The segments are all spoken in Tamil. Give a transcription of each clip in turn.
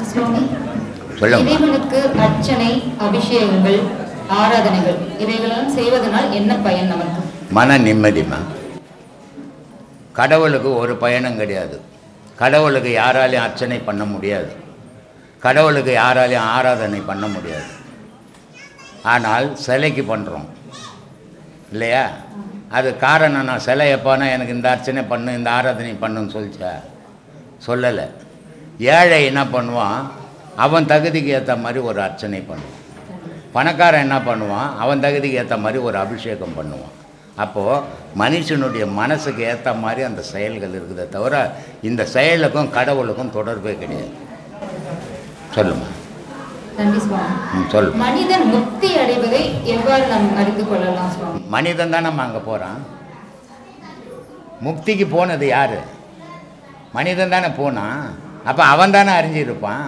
சுவாமி சொல்லுங்க இறைவனுக்கு அர்ச்சனை அபிஷேகங்கள் ஆராதனைகள் இவைகளெல்லாம் செய்வதனால் என்ன பயன் நமக்கு மன நிம்மதிமா கடவுளுக்கு ஒரு பயனும் கிடையாது கடவுளுக்கு யாராலையும் அர்ச்சனை பண்ண முடியாது கடவுளுக்கு யாராலையும் ஆராதனை பண்ண முடியாது ஆனால் சிலைக்கு பண்ணுறோம் இல்லையா அது காரணம் நான் சிலை எப்போனா எனக்கு இந்த அர்ச்சனை பண்ணு இந்த ஆராதனை பண்ணுன்னு சொல்லிச்சா சொல்லலை ஏழை என்ன பண்ணுவான் அவன் தகுதிக்கு ஏற்ற மாதிரி ஒரு அர்ச்சனை பண்ணுவான் பணக்காரன் என்ன பண்ணுவான் அவன் தகுதிக்கு ஏற்ற மாதிரி ஒரு அபிஷேகம் பண்ணுவான் அப்போது மனுஷனுடைய மனசுக்கு ஏற்ற மாதிரி அந்த செயல்கள் இருக்குதே தவிர இந்த செயலுக்கும் கடவுளுக்கும் தொடர்பே கிடையாது சொல்லுமா நன்றி சுவாமி ம் சொல்லு மனிதன் முக்தி அடைவதை எவ்வாறு நாம் அறிந்து கொள்ளலாம் சுவாமி மனிதன் தானே அங்கே போகிறான் முக்திக்கு போனது யார் மனிதன் தானே போனான் அப்போ அவன் தானே அறிஞ்சிருப்பான்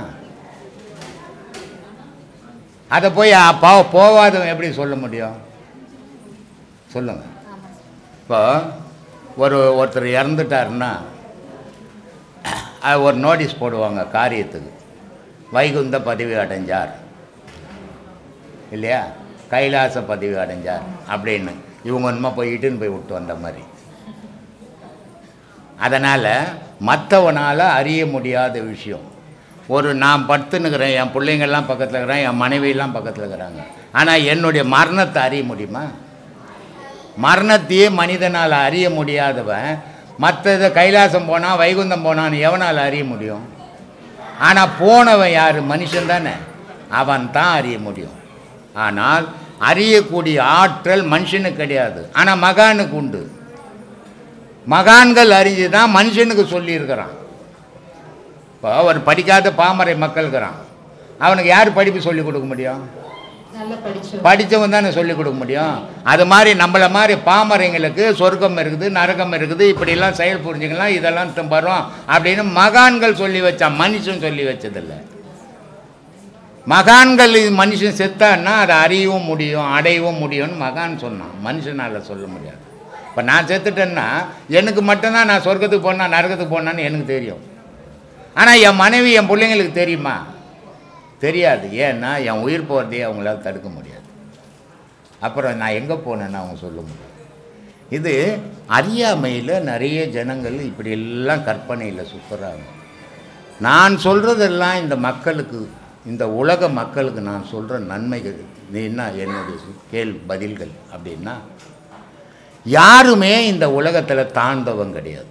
அதை போய் அ- போ போவாதவன் எப்படி சொல்ல முடியும் சொல்லுங்க இப்போ ஒரு ஒருத்தர் இறந்துட்டாருன்னா அது ஒரு நோட்டீஸ் போடுவாங்க காரியத்துக்கு வைகுந்த பதவி அடைஞ்சார் இல்லையா கைலாச பதவி அடைஞ்சார் அப்படின்னு இவங்க ஒன்றுமா போய் இட்டுன்னு போய் விட்டு வந்த மாதிரி அதனால் மற்றவனால் அறிய முடியாத விஷயம் ஒரு நான் படுத்துன்னுக்கிறேன் என் பிள்ளைங்கள்லாம் பக்கத்தில் இருக்கிறேன் என் மனைவியெல்லாம் பக்கத்தில் இருக்கிறாங்க ஆனால் என்னுடைய மரணத்தை அறிய முடியுமா மரணத்தையே மனிதனால் அறிய முடியாதவன் மற்ற இதை கைலாசம் போனால் வைகுந்தம் போனான்னு எவனால் அறிய முடியும் ஆனால் போனவன் யார் மனுஷன் தானே அவன் தான் அறிய முடியும் ஆனால் அறியக்கூடிய ஆற்றல் மனுஷனுக்கு கிடையாது ஆனால் மகானுக்கு உண்டு மகான்கள் அறிஞ்சு தான் மனுஷனுக்கு சொல்லியிருக்கிறான் இப்போ ஒரு படிக்காத பாமரை மக்கள் இருக்கிறான் அவனுக்கு யார் படிப்பு சொல்லிக் கொடுக்க முடியும் நல்ல படிச்சு படித்தவன் தானே சொல்லிக் கொடுக்க முடியும் அது மாதிரி நம்மள மாதிரி பாமரைங்களுக்கு சொர்க்கம் இருக்குது நரகம் இருக்குது இப்படிலாம் செயல் புரிஞ்சுக்கலாம் இதெல்லாம் த- வரும் அப்படின்னு மகான்கள் சொல்லி வச்சான் மனுஷன் சொல்லி வச்சதில்லை மகான்கள் இது மனுஷன் செத்தான்னா அதை அறியவும் முடியும் அடையவும் முடியும்னு மகான் சொன்னான் மனுஷனால் சொல்ல முடியாது இப்போ நான் செத்துட்டேன்னா எனக்கு மட்டும்தான் நான் சொர்க்கத்துக்கு போனா நரகத்துக்கு போனான்னு எனக்கு தெரியும் ஆனால் என் மனைவி என் பிள்ளைங்களுக்கு தெரியுமா தெரியாது ஏன்னா என் உயிர் போகிறதையே அவங்களால தடுக்க முடியாது அப்புறம் நான் எங்கே போனேன்னு அவங்க சொல்ல முடியும் இது அறியாமையில் நிறைய ஜனங்கள் இப்படி எல்லாம் கற்பனையில் சுற்றுறாங்க நான் சொல்கிறதெல்லாம் இந்த மக்களுக்கு இந்த உலக மக்களுக்கு நான் சொல்கிற நன்மைகள் இது என்ன என்னுடைய கேள் பதில்கள் அப்படின்னா யாருமே இந்த உலகத்தில் தாழ்ந்தவன் கிடையாது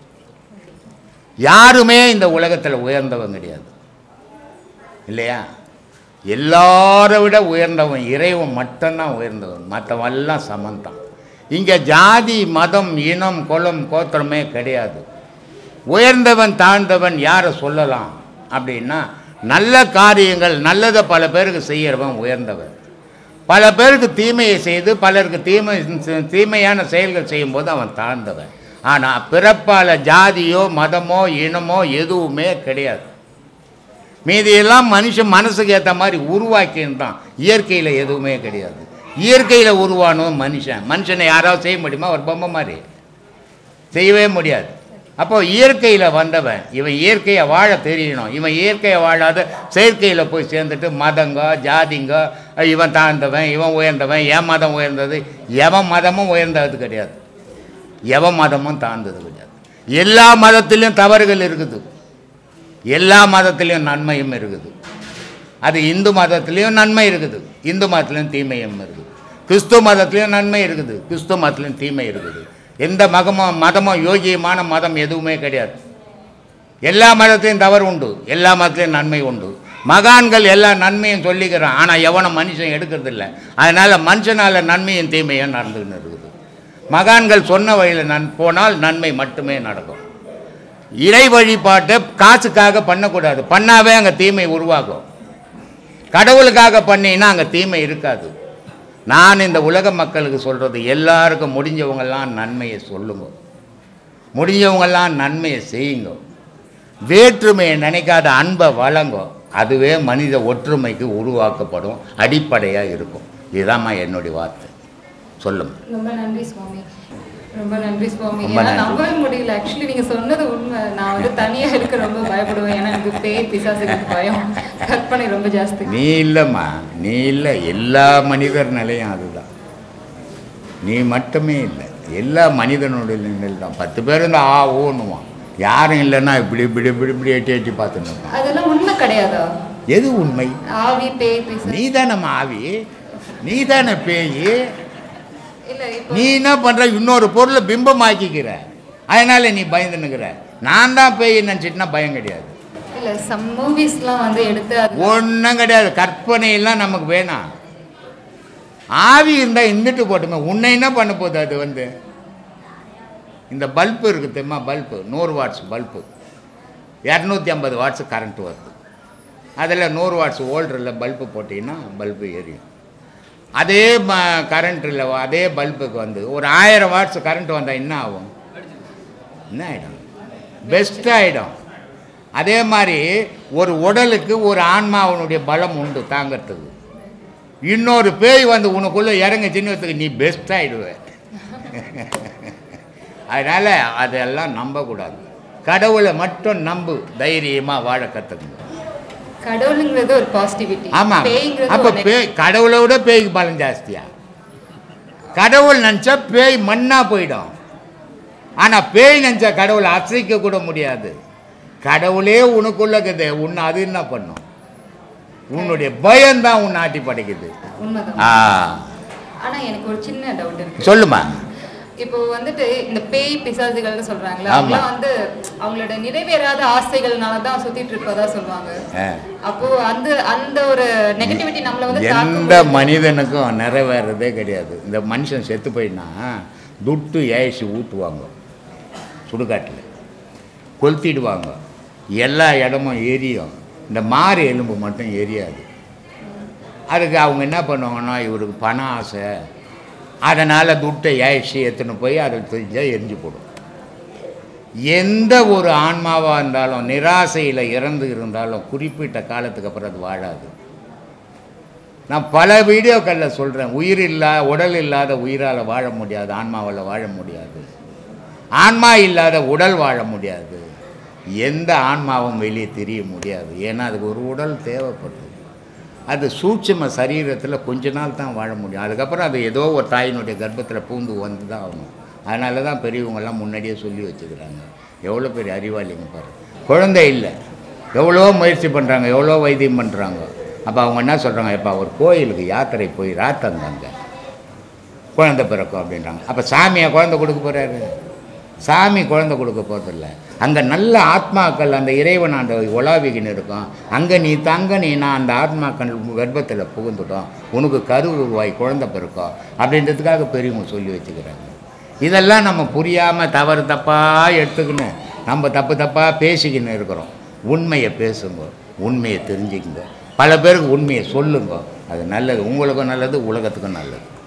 யாருமே இந்த உலகத்தில் உயர்ந்தவன் கிடையாது இல்லையா எல்லாரை விட உயர்ந்தவன் இறைவன் மட்டும்தான் உயர்ந்தவன் மற்றவெல்லாம் சமந்தான் இங்கே ஜாதி மதம் இனம் குலம் கோத்திரமே கிடையாது உயர்ந்தவன் தாழ்ந்தவன் யாரை சொல்லலாம் அப்படின்னா நல்ல காரியங்கள் நல்லதை பல பேருக்கு செய்கிறவன் உயர்ந்தவன் பல பேருக்கு தீமையை செய்து பலருக்கு தீமை தீமையான செயல்கள் செய்யும்போது அவன் தாழ்ந்தவன் ஆனால் பிறப்பால் ஜாதியோ மதமோ இனமோ எதுவுமே கிடையாது மீதியெல்லாம் மனுஷன் மனசுக்கு ஏற்ற மாதிரி உருவாக்கின்றான் இயற்கையில் எதுவுமே கிடையாது இயற்கையில் உருவானவன் மனுஷன் மனுஷனை யாராவது செய்ய முடியுமா ஒரு பொம்மை மாதிரி செய்யவே முடியாது அப்போ இயற்கையில் வந்தவன் இவன் இயற்கையை வாழ தெரியணும் இவன் இயற்கையை வாழாத செயற்கையில் போய் சேர்ந்துட்டு மதங்க ஜாதிங்க இவன் தாழ்ந்தவன் இவன் உயர்ந்தவன் என் மதம் உயர்ந்தது எவன் மதமும் உயர்ந்தது கிடையாது எவன் மதமும் தாழ்ந்தது கிடையாது எல்லா மதத்திலையும் தவறுகள் இருக்குது எல்லா மதத்திலையும் நன்மையும் இருக்குது அது இந்து மதத்துலேயும் நன்மை இருக்குது இந்து மதத்துலேயும் தீமையும் இருக்குது கிறிஸ்துவ மதத்துலேயும் நன்மை இருக்குது கிறிஸ்துவ மதத்துலேயும் தீமை இருக்குது எந்த மகமும் மதமும் யோகியமான மதம் எதுவுமே கிடையாது எல்லா மதத்திலையும் தவறு உண்டு எல்லா மதத்திலையும் நன்மை உண்டு மகான்கள் எல்லா நன்மையும் சொல்லிக்கிறான் ஆனால் எவனும் மனுஷன் எடுக்கிறதில்ல அதனால் மனுஷனால் நன்மையும் தீமையும் நடந்துக்கின்னு இருக்குது மகான்கள் சொன்ன வழியில் நன் போனால் நன்மை மட்டுமே நடக்கும் இறை வழிபாட்டை காசுக்காக பண்ணக்கூடாது பண்ணாவே அங்கே தீமை உருவாகும் கடவுளுக்காக பண்ணினா அங்கே தீமை இருக்காது நான் இந்த உலக மக்களுக்கு சொல்கிறது எல்லாருக்கும் முடிஞ்சவங்கெல்லாம் நன்மையை சொல்லுங்க முடிஞ்சவங்கெல்லாம் நன்மையை செய்யுங்க வேற்றுமையை நினைக்காத அன்பை வழங்கோ அதுவே மனித ஒற்றுமைக்கு உருவாக்கப்படும் அடிப்படையாக இருக்கும் இதுதாம்மா என்னுடைய வார்த்தை சொல்லுங்க ரொம்ப நன்றி சுவாமி ரொம்ப நன்றி சுவாமி ரொம்ப ஏன்னா நன்றி. நம்பவே முடியல ஆக்சுவலி நீங்க சொன்னது உண்மை நான் வந்து தனியா இருக்க ரொம்ப பயப்படுவேன் ஏன்னா எனக்கு பேய் பிசாசுக்கு பயம் கற்பனை ரொம்ப ஜாஸ்தி நீ இல்லைம்மா நீ இல்லை எல்லா மனிதர் நிலையும் அதுதான் நீ மட்டுமே இல்லை எல்லா மனிதனுடைய நிலை தான் பத்து பேர் இருந்தால் ஆ ஓணுவான் யாரும் இல்லைன்னா இப்படி இப்படி இப்படி இப்படி எட்டி எட்டி பார்த்துன்னு இருப்பான் அதெல்லாம் உண்மை கிடையாதா எது உண்மை ஆவி பேய் பிசாசு நீ தானே ஆவி நீ தானே பேய் இல்ல இப்போ நீ என்ன பண்ணுற இன்னொரு பொருளை பிம்பமாக்கிக்கிற அதனால நீ பயந்துன்னுக்கிற நான் தான் பேய் நினச்சிட்டுனா பயம் கிடையாது இல்ல சம் மூவிஸ்லாம் வந்து எடுத்து அது ஒன்றும் கிடையாது கற்பனையெல்லாம் நமக்கு வேணாம் ஆவி இருந்தால் இருந்துட்டு போட்டுமே உன்னை என்ன பண்ண போகுது அது வந்து இந்த பல்பு இருக்குது தெரியுமா பல்பு நூறு வாட்ஸ் பல்பு இரநூத்தி ஐம்பது வாட்ஸ் கரண்ட் வருது அதில் நூறு வாட்ஸ் ஓல்டரில் பல்பு போட்டிங்கன்னா பல்பு எரியும் அதே ம கரண்ட்டில் அதே பல்புக்கு வந்து ஒரு ஆயிரம் வாட்ஸ் கரண்ட் வந்தால் என்ன ஆகும் என்ன ஆகிடும் பெஸ்ட் ஆகிடும் அதே மாதிரி ஒரு உடலுக்கு ஒரு ஆன்மாவனுடைய பலம் உண்டு தாங்கிறதுக்கு இன்னொரு பேய் வந்து உனக்குள்ளே இறங்க சின்னத்துக்கு நீ பெஸ்ட் ஆகிடுவ அதனால் அதெல்லாம் நம்பக்கூடாது கடவுளை மட்டும் நம்பு தைரியமாக வாழ கற்றுக்கணும் கடவுளுங்கிறது ஒரு பாசிட்டிவிட்டி ஆமாம் பேய்ங்கிறது அப்போ ஒரு பேய் கடவுளை விட பேய்க்கு பலம் ஜாஸ்தியா கடவுள் நினச்சா பேய் மண்ணாக போயிடும் ஆனால் பேய் நினச்சா கடவுளை அசைக்க கூட முடியாது கடவுளே உனக்குள்ள இருக்குது உன்னை அது என்ன பண்ணும் உன்னுடைய பயம்தான் உன்னை ஆட்டி படைக்குது உண்மைதான் ஆ ஆனா எனக்கு ஒரு சின்ன டவுட் இருக்கு சொல்லுமா இப்போ வந்துட்டு இந்த பேய் பிசாசுகள்னு சொல்றாங்களா ஆமா. அவங்களாம் வந்து அவங்களோட நிறைவேறாத ஆசைகள்னால தான் சுத்திட்டு இருப்பதா சொல்லுவாங்க ஆ. அப்போ அந்த அந்த ஒரு நெகட்டிவிட்டி நம்மள வந்து எந்த தாக்கும் மனிதனுக்கும் நிறைவேறதே கிடையாது இந்த மனுஷன் செத்து போயினா துட்டு ஏசி ஊற்றுவாங்க சுடுகாட்டில் கொளுத்திடுவாங்க எல்லா இடமும் எரியும் இந்த மாறு எலும்பு மட்டும் எரியாது அதுக்கு அவங்க என்ன பண்ணுவாங்கன்னா இவருக்கு பண ஆசை அதனால் துட்டை ஏசி எடுத்துன்னு போய் அதில் தெரிஞ்சால் எரிஞ்சு போடும் எந்த ஒரு ஆன்மாவாக இருந்தாலும் நிராசையில் இறந்து இருந்தாலும் குறிப்பிட்ட காலத்துக்கு அப்புறம் அது வாழாது நான் பல வீடியோக்களில் சொல்கிறேன் உயிர் இல்லா உடல் இல்லாத உயிரால் வாழ முடியாது ஆன்மாவால் வாழ முடியாது ஆன்மா இல்லாத உடல் வாழ முடியாது எந்த ஆன்மாவும் வெளியே தெரிய முடியாது ஏன்னா அதுக்கு ஒரு உடல் தேவைப்படுது அது சூட்சும சரீரத்தில் கொஞ்ச நாள் தான் வாழ முடியும் அதுக்கப்புறம் அது ஏதோ ஒரு தாயினுடைய கர்ப்பத்தில் பூந்து வந்து தான் ஆகணும் அதனால தான் பெரியவங்கெல்லாம் முன்னாடியே சொல்லி வச்சுக்கிறாங்க எவ்வளோ பெரிய அறிவாளிங்க பாரு குழந்தை இல்லை எவ்வளோ முயற்சி பண்ணுறாங்க எவ்வளோ வைத்தியம் பண்ணுறாங்க அப்போ அவங்க என்ன சொல்கிறாங்க இப்போ ஒரு கோயிலுக்கு யாத்திரை போய் ராத்தந்தாங்க குழந்தை பிறக்கும் அப்படின்றாங்க அப்போ சாமியை குழந்தை கொடுக்க போகிறாரு சாமி குழந்தை கொடுக்க போகிறதில்ல அங்கே நல்ல ஆத்மாக்கள் அந்த இறைவன் அந்த உலாவிகின்னு இருக்கும் அங்கே நீ தங்க நீ நான் அந்த ஆத்மாக்கள் கர்ப்பத்தில் புகுந்துட்டோம் உனக்கு கரு உருவாய் குழந்தை பிறக்கும் அப்படின்றதுக்காக பெரியவங்க சொல்லி வச்சுக்கிறாங்க இதெல்லாம் நம்ம புரியாமல் தவறு தப்பாக எடுத்துக்கணும் நம்ம தப்பு தப்பாக பேசிக்கின்னு இருக்கிறோம் உண்மையை பேசுங்க உண்மையை தெரிஞ்சுக்குங்க பல பேருக்கு உண்மையை சொல்லுங்க அது நல்லது உங்களுக்கும் நல்லது உலகத்துக்கும் நல்லது